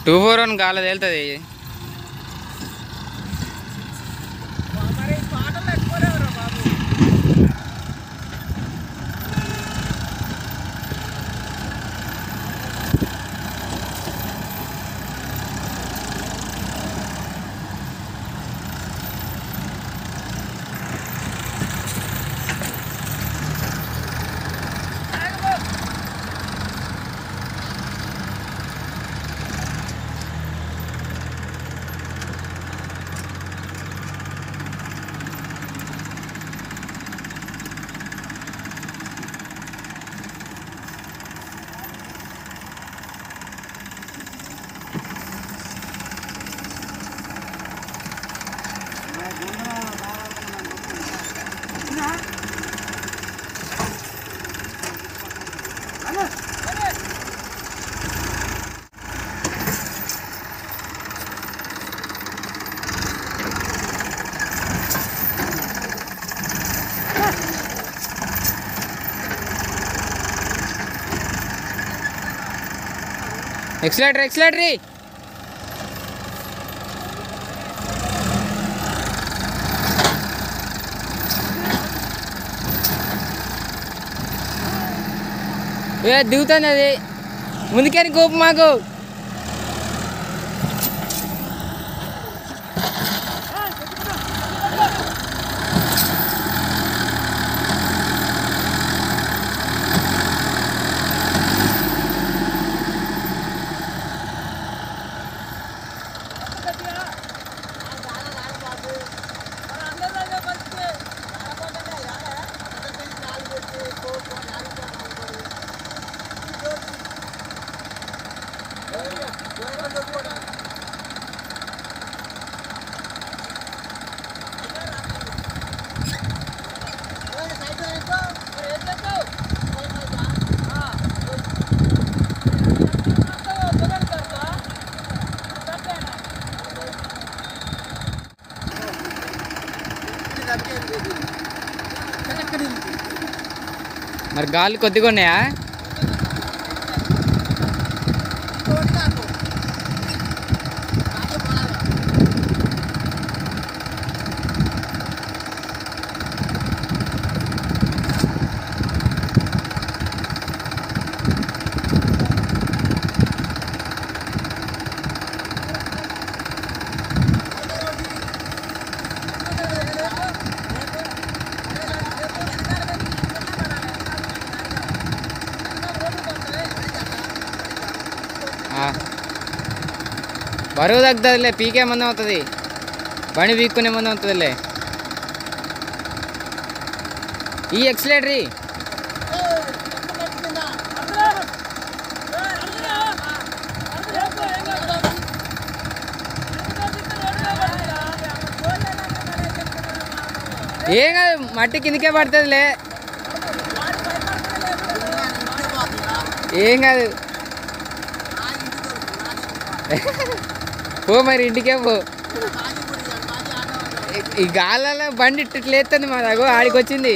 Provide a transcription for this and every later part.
Two four one గాల తేలుతుంది మరి పాటలు ఎక్కువలేవురా బాబు ఎక్సలేటర్ ఎక్సలేటరీ ఏ దిగుతుంది అది ముందుకేని కోపు మాకు మరి గాలి కొద్దిగా ఉన్నాయా ఆ. బరువు తగ్గుతుందిలే పీకే మందం అవుతుంది బండి పీక్కునే మందం అవుతుందిలే ఈ ఎక్సలేటరీ ఏం కాదు మట్టి కిందకే పడుతుందిలే ఏం కాదు పో మరి ఇంటికే పో ఈ- ఈ గాలలో బండి ఇట్లా ఎత్తుంది మా దగ్గర ఆడికి వచ్చింది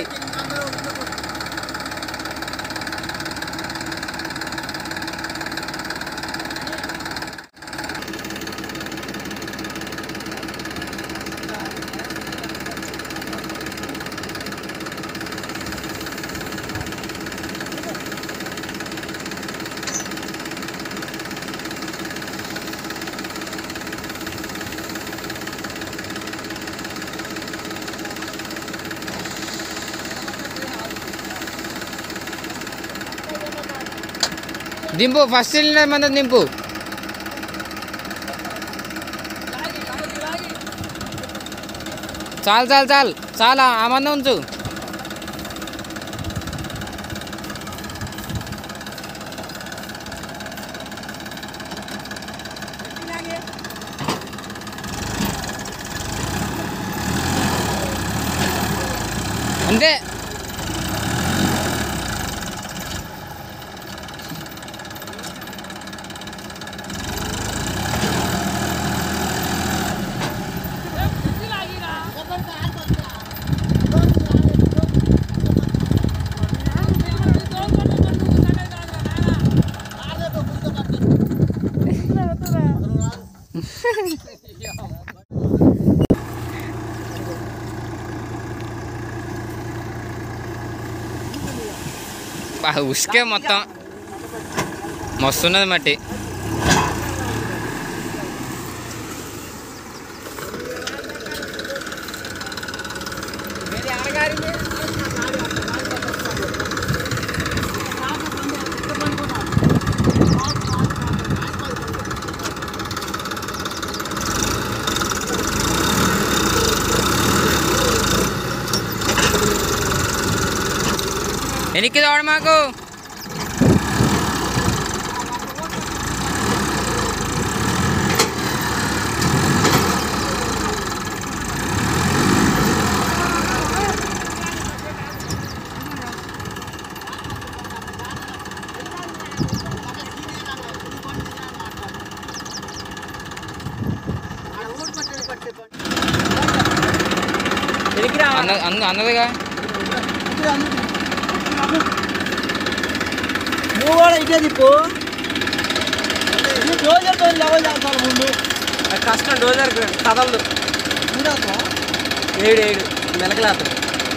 దింపు ఫస్ట్ సిలిండర్ మందం దింపు చాలు చాలు చాలు చాలా ఆ మందం ఉంచు అంతే బా ఉసుకే మొత్తం మస్తున్నది మట్టి ఇది అరగారి వెనక్కి తోడ మాకు వెనక్కి రా అన్న అంద అన్నదిగా నువ్వు కూడా ఇటే తిప్పు నువ్వు డోజర్ పైన లెవెల్ చేస్తాను ముందు కష్టం డోజర్ కదలదు చూడేస్తా ఏడు ఏడు మెలకలేస్తాడు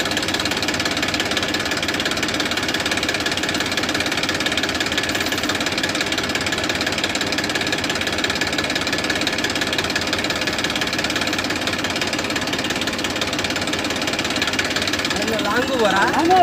లాంగ్ పోరా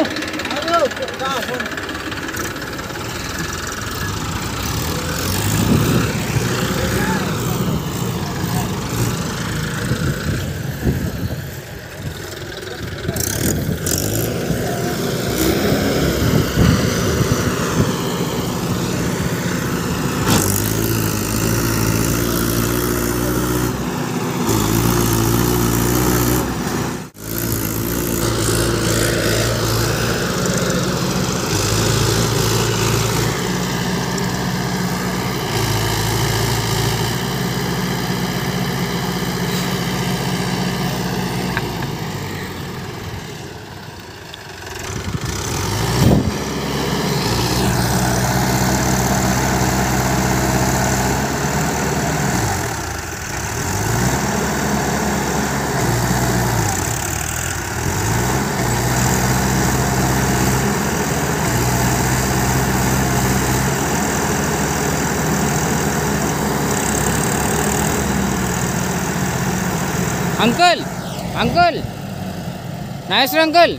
అంకుల్ అంకుల్ నాగేశ్వర అంకుల్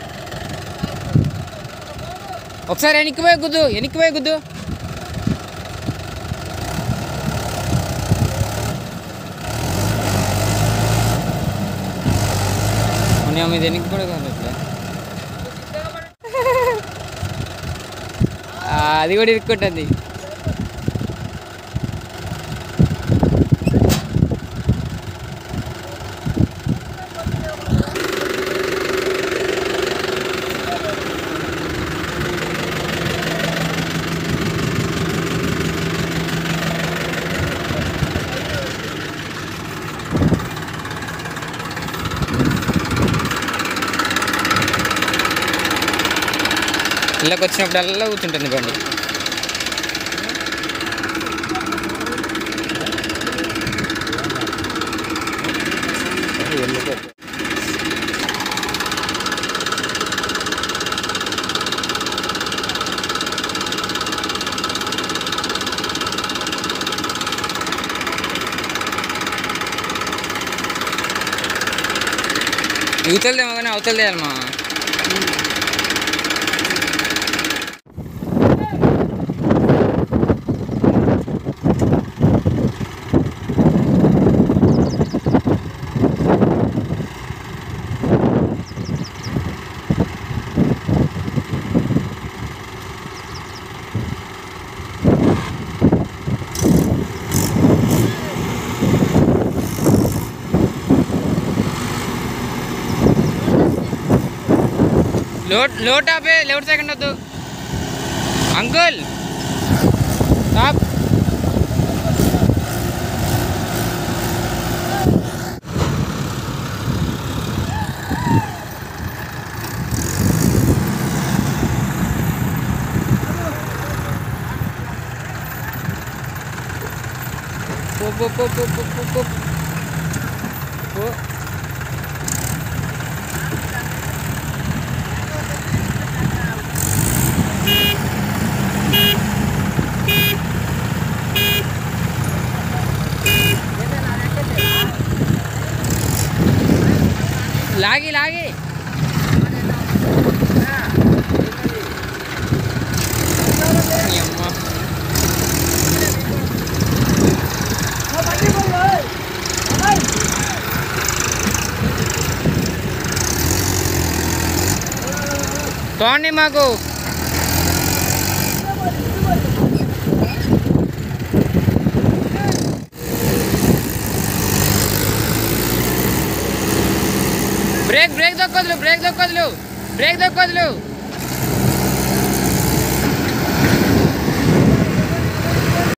ఒకసారి వెనక్కి పోయి గుద్దు వెనక్కి పోయి గుద్దు అవునా, మీది వెనక్కి కూడా కాదు ఇట్లా. ఆ, అది కూడా ఇరుక్కుంటుంది ఇళ్ళకి వచ్చినప్పుడల్లా కూర్చుంటుంది బండి యువతలదేమో కానీ అవతలదేయాలమ్మా లోట్ లోట్ ఆపే లెఫ్ట్ సెకండ్ వద్దు అంకుల్ స్టాప్ పో పో పో పో పో పో పో పో లాగి లాగి ఈ అమ్మ. తోండి మాకు బ్రేక్ బ్రేక్ దొక్కొద్దులు బ్రేక్ దొక్కొద్దులు బ్రేక్ దొక్కొద్దులు